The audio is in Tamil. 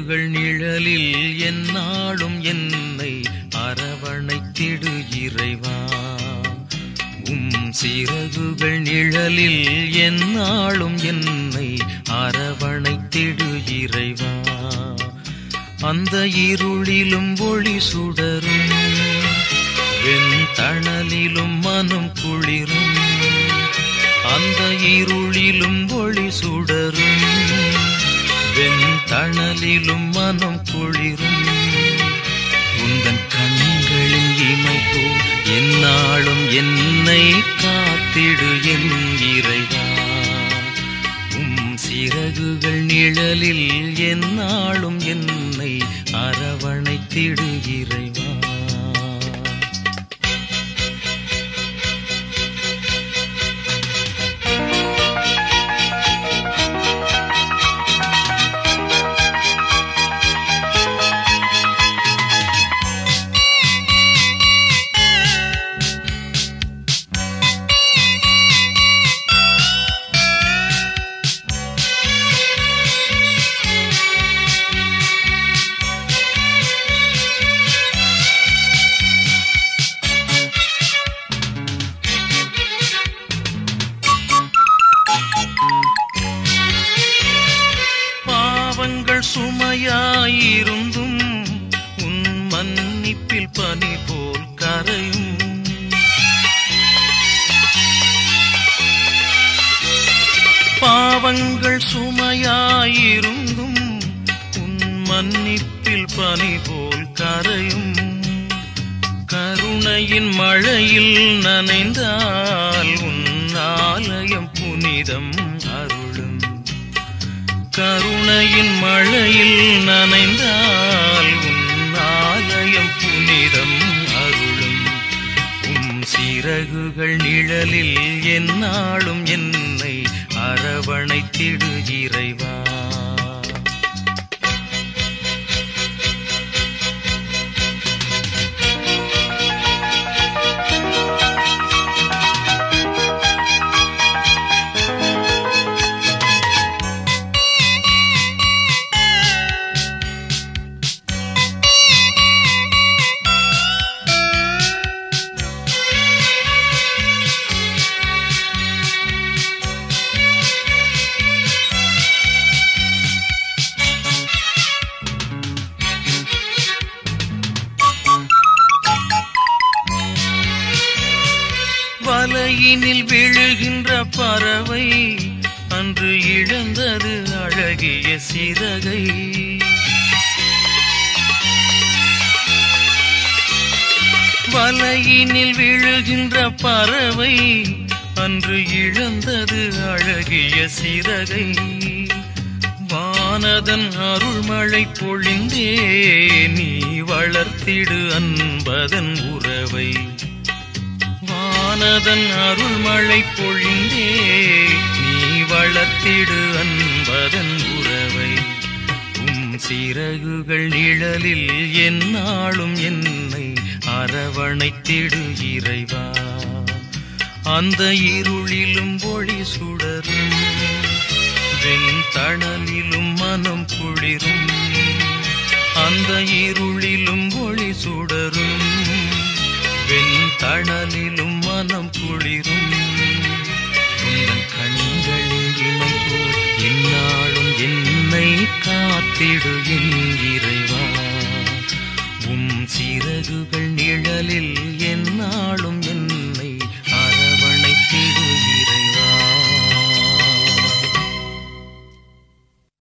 சிறகுகள் நிழலில் எந்நாளும் என்னை அரவணைத்திடு இறைவா உம் சிறகுகள் நிழலில் எந்நாளும் என்னை அரவணைத்திடு இறைவா அந்த இருளிலும் ஒளி சுடரும் வெண்தணலிலும் மனம் குளிரும் அந்த இருளிலும் ஒளி சுடரும் வெண்தணலிலும் மனம் குளிரும் உந்தன் கண்களின் இமைப்போ எந்நாளும் என்னை காத்திடு என் இறைவா உம் சிறகுகள் நிழலில் எந்நாளும் என்னை அரவணைத்திடு இறைவா பாவங்கள் சுமையாயிருந்தும் உன் மன்னிப்பில் பனி போல் கரையும் பாவங்கள் சுமையாயிருந்தும் உன் மன்னிப்பில் பனி போல் கரையும் கருணையின் மழையில் நனைந்தால் உன் ஆலயம் புனிதம் அருளும் கருணையின் மழையில் நனைந்தால் உன் ஆலயம் புனிதம் அருளும் உம் சிறகுகள் நிழலில் எந்நாளும் என்னை அரவணைத்திடு இறைவா வலையினில் விழுகின்ற பறவை அன்று இழந்தது அழகிய சிறகை வலையினில் விழுகின்ற பறவை அன்று இழந்தது அழகிய சிறகை வானதன் அருள்மழை பொழிந்தே நீ வளர்த்திடு அன்பதன் உறவை வானதன் அருள்மழை பொழிந்தே நீ வளர்த்திடு அன்பதன் உறவை உம் சிறகுகள் நிழலில் எந்நாளும் என்னை அரவணைத்திடு இறைவா அந்த இருளிலும் ஒளி சுடரும் வெண்தணலிலும் மனம் குளிரும் அந்த இருளிலும் ஒளி சுடரும் வெண்தணலிலும் மனம் குளிரும் உந்தன் கண்களின் இமை போல் எந்நாளும் என்னை காத்திடு என் இறைவா உம் சிறகுகள் நிழலில் எந்நாளும்